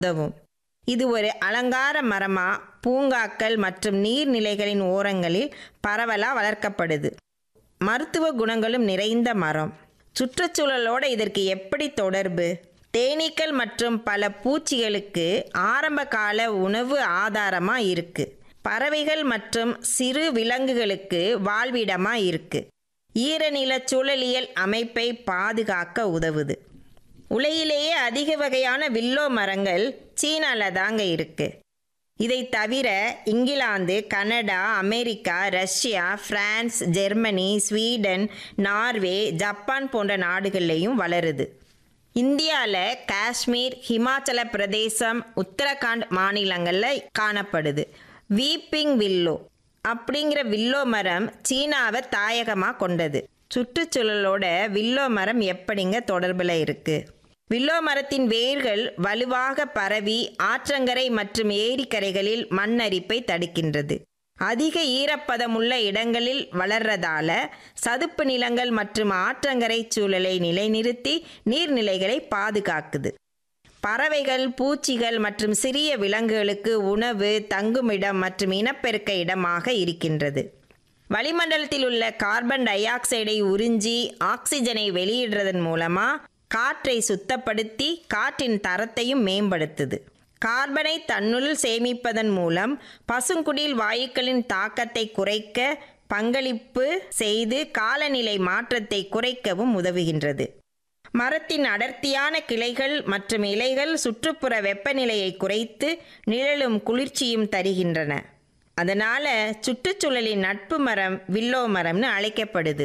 உதவும் இது ஒரு அலங்கார மரமா பூங்காக்கள் மற்றும் நீர்நிலைகளின் ஓரங்களில் பரவலா வளர்க்கப்படுது மருத்துவ குணங்களும் நிறைந்த மரம் சுற்றுச்சூழலோட இதற்கு எப்படி தொடர்பு தேனீக்கள் மற்றும் பல பூச்சிகளுக்கு ஆரம்ப கால உணவு ஆதாரமா இருக்கு பறவைகள் மற்றும் சிறு விலங்குகளுக்கு வாழ்விடமா இருக்கு ஈரநில சூழலியல் அமைப்பை பாதுகாக்க உதவுது உலகிலேயே அதிக வகையான வில்லோ மரங்கள் சீனால தாங்க இருக்கு இதை தவிர இங்கிலாந்து Canada America Russia France Germany Sweden Norway Japan போன்ற நாடுகள்லையும் வளருது இந்தியாவில் காஷ்மீர் ஹிமாச்சல பிரதேசம் உத்தரகாண்ட் மாநிலங்களில் காணப்படுது வீப்பிங் வில்லோ அப்படிங்கிற வில்லோ மரம் சீனாவை தாயகமாக கொண்டது சுற்றுச்சூழலோட வில்லோ மரம் எப்படிங்க தொடர்பில் இருக்கு வில்லோ மரத்தின் வேர்கள் வலுவாக பரவி ஆற்றங்கரை மற்றும் ஏரிக்கரைகளில் மண்ணரிப்பை தடுக்கின்றது அதிக ஈரப்பதமுள்ள இடங்களில் வளர்றதால சதுப்பு நிலங்கள் மற்றும் ஆற்றங்கரை சூழலை நிலைநிறுத்தி நீர்நிலைகளை பாதுகாக்குது பறவைகள் பூச்சிகள் மற்றும் சிறிய விலங்குகளுக்கு உணவு தங்குமிடம் மற்றும் இனப்பெருக்க இடமாக இருக்கின்றது வளிமண்டலத்தில் உள்ள கார்பன் டை ஆக்சைடை உறிஞ்சி ஆக்சிஜனை வெளியிடுறதன் மூலமா காற்றை சுத்தப்படுத்தி காற்றின் தரத்தையும் மேம்படுத்துது கார்பனை தன்னுள் சேமிப்பதன் மூலம் பசுங்குடில் வாயுக்களின் தாக்கத்தை குறைக்க பங்களிப்பு செய்து காலநிலை மாற்றத்தை குறைக்கவும் உதவுகின்றது மரத்தின் அடர்த்தியான கிளைகள் மற்றும் இலைகள் சுற்றுப்புற வெப்பநிலையை குறைத்து நிழலும் குளிர்ச்சியும் தருகின்றன அதனால சுற்றுச்சூழலின் நட்பு மரம் வில்லோ மரம்னு அழைக்கப்படுது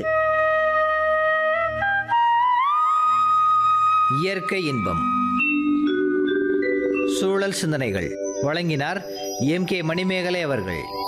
இயற்கை இன்பம் சூழல் சிந்தனைகள் வழங்கினார் எம் கே மணிமேகலை அவர்கள்